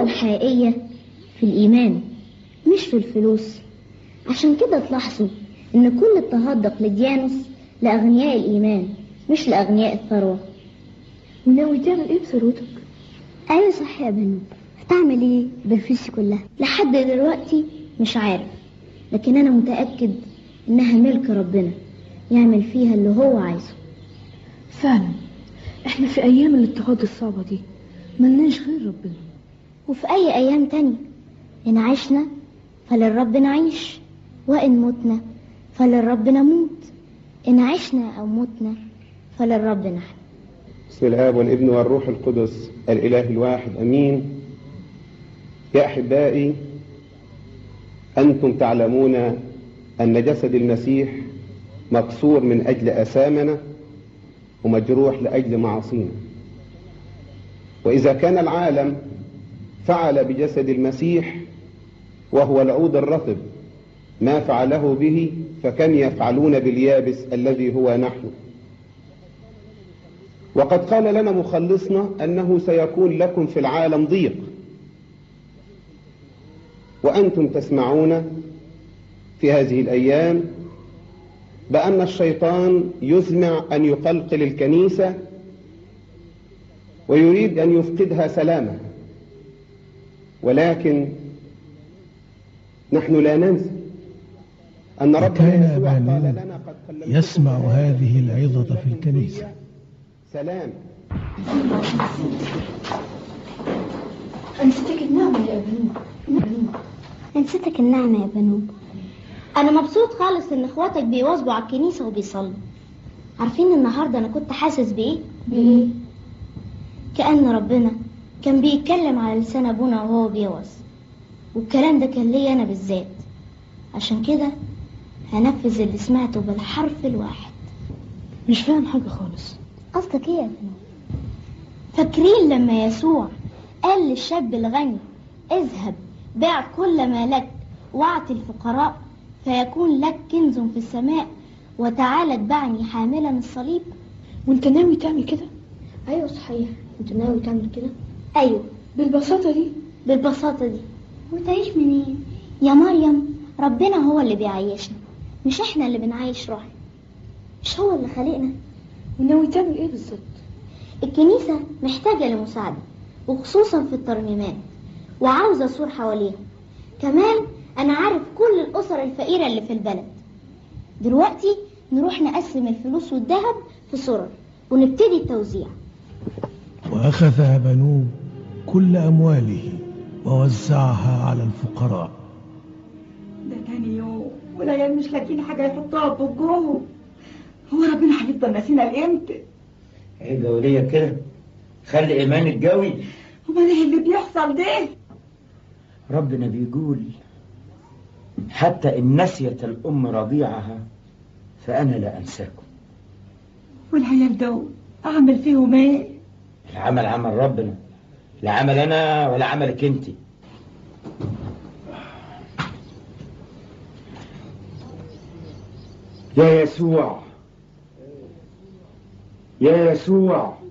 الحقيقية في الإيمان مش في الفلوس عشان كده تلاحظوا إن كل اضطهاد دقلديانوس لأغنياء الإيمان مش لأغنياء الثروة وناوي تعمل ايه بثروتك أيوة صح يا بنو هتعمل ايه بالفلوس كلها لحد دلوقتي مش عارف لكن أنا متأكد إنها ملك ربنا يعمل فيها اللي هو عايزه فعلا احنا في ايام الاضطهاد الصعبة دي ملناش غير ربنا وفي أي أيام تانية إن عشنا فللرب نعيش وإن متنا فللرب نموت إن عشنا أو متنا فللرب نحن بسم الآب والابن والروح القدس الإله الواحد أمين يا أحبائي أنتم تعلمون أن جسد المسيح مكسور من أجل أسامنا ومجروح لأجل معاصينا وإذا كان العالم فعل بجسد المسيح وهو العود الرطب ما فعله به فكم يفعلون باليابس الذي هو نحن وقد قال لنا مخلصنا أنه سيكون لكم في العالم ضيق وأنتم تسمعون في هذه الأيام بأن الشيطان يزمع أن يقلقل الكنيسة ويريد أن يفقدها سلامها ولكن نحن لا ننسى أن ربنا وكان يسوع قال بنون لنا قد كلمتكم يسمع بآيات هذه العظة في لكن الكنيسة هي سلام نسيتك النعمة يا بنو نسيتك النعمة يا بنو أنا مبسوط خالص إن إخواتك بيواظبوا على الكنيسة وبيصلوا عارفين النهاردة أنا كنت حاسس بإيه؟ بايه كأن ربنا كان بيتكلم على لسان أبونا وهو بيوعظ والكلام ده كان ليا أنا بالذات عشان كده هنفذ اللي سمعته بالحرف الواحد مش فاهم حاجة خالص قصدك إيه يا ابني؟ فاكرين لما يسوع قال للشاب الغني اذهب بيع كل ما لك واعطي الفقراء فيكون لك كنز في السماء وتعالى اتبعني حاملا الصليب وانت ناوي تعمل كده ايوه صحيح انت ناوي تعمل كده ايوه بالبساطة دي بالبساطة دي وتعيش منين يا مريم ربنا هو اللي بيعيشنا مش احنا اللي بنعيش روحنا مش هو اللي خلقنا وناوي تعمل ايه بالظبط الكنيسة محتاجة لمساعدة وخصوصا في الترنيمات وعاوزة سور حواليها كمان أنا عارف كل الأسر الفقيرة اللي في البلد دلوقتي نروح نقسم الفلوس والذهب في سرر ونبتدي التوزيع وأخذ بنو كل أمواله ووزعها على الفقراء ده تاني يوم والعيال مش لاقيين حاجة يحطوها في بوجهم هو ربنا هيفضل ناسينا لامتى؟ ايه جولية كده خلي ايمانك جوي امال ايه اللي بيحصل ده؟ ربنا بيقول حتى إن نسيت الأم رضيعها فأنا لا أنساكم والعيال دول اعمل فيهم ايه؟ العمل عمل ربنا لا عمل أنا ولا عملك أنت يا يسوع يا يسوع